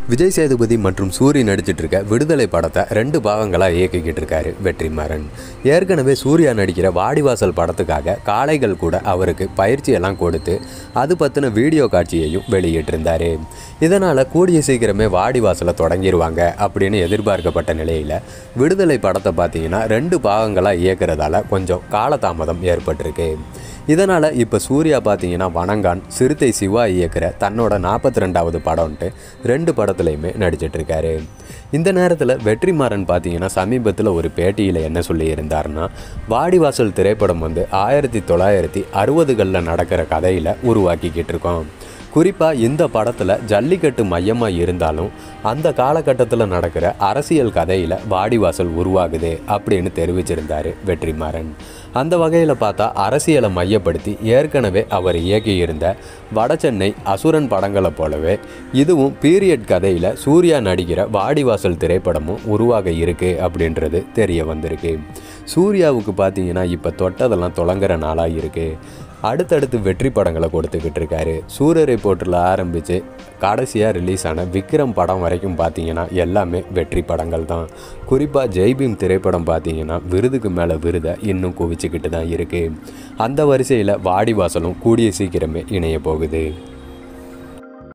விஜய் சேதுபதி மற்றும் சூரி நடிச்சிட்டு இருக்க விடுதலை படத்தை ரெண்டு பாகங்களாக இயக்கிக்கிட்டு இருக்காரு வெற்றிமாறன் ஏற்கனவே சூர்யா நடிக்கிற வாடிவாசல் படத்துக்காக காளைகள் கூட அவருக்கு பயிற்சியெல்லாம் கொடுத்து அது பற்றின வீடியோ காட்சியையும் வெளியிட்டிருந்தாரு இதனால் கூடிய சீக்கிரமே வாடிவாசலை தொடங்கிடுவாங்க அப்படின்னு எதிர்பார்க்கப்பட்ட நிலையில் விடுதலை படத்தை பார்த்தீங்கன்னா ரெண்டு பாகங்களாக இயக்கிறதால கொஞ்சம் காலதாமதம் ஏற்பட்டிருக்கு இதனால் இப்போ சூர்யா பார்த்தீங்கன்னா வணங்கான் சிறுத்தை சிவா இயக்கிற தன்னோட நாற்பத்தி ரெண்டாவது படம்ன்ட்டு ரெண்டு படத்துலையுமே நடிச்சிட்ருக்காரு இந்த நேரத்தில் வெற்றிமாறன் பார்த்தீங்கன்னா சமீபத்தில் ஒரு பேட்டியில் என்ன சொல்லியிருந்தாருன்னா வாடிவாசல் திரைப்படம் வந்து ஆயிரத்தி தொள்ளாயிரத்தி அறுபதுகளில் நடக்கிற கதையில் உருவாக்கிக்கிட்டு இருக்கோம் குறிப்பாக இந்த படத்தில் ஜல்லிக்கட்டு மையமாக இருந்தாலும் அந்த காலகட்டத்தில் நடக்கிற அரசியல் கதையில் வாடிவாசல் உருவாகுது அப்படின்னு தெரிவிச்சிருந்தார் வெற்றிமாறன் அந்த வகையில் பார்த்தா அரசியலை மையப்படுத்தி ஏற்கனவே அவர் இயக்கியிருந்த வடசென்னை அசுரன் படங்களை போலவே இதுவும் பீரியட் கதையில் சூர்யா நடிக்கிற வாடிவாசல் திரைப்படமும் உருவாக இருக்கு அப்படின்றது தெரிய வந்திருக்கு சூர்யாவுக்கு பார்த்தீங்கன்னா இப்போ தொட்டதெல்லாம் தொடங்குற நாளாக இருக்குது அடுத்தடுத்து வெற்றி படங்களை கொடுத்துக்கிட்டு இருக்காரு சூரரை போட்டில் ஆரம்பித்து கடைசியாக ரிலீஸ் ஆன விக்ரம் படம் வரைக்கும் பார்த்தீங்கன்னா எல்லாமே வெற்றி படங்கள் தான் குறிப்பாக ஜெய்பீம் திரைப்படம் பார்த்தீங்கன்னா விருதுக்கு மேலே விருதை இன்னும் குவிச்சுக்கிட்டு தான் இருக்குது அந்த வரிசையில் வாடிவாசலும் கூடிய சீக்கிரமே இணைய போகுது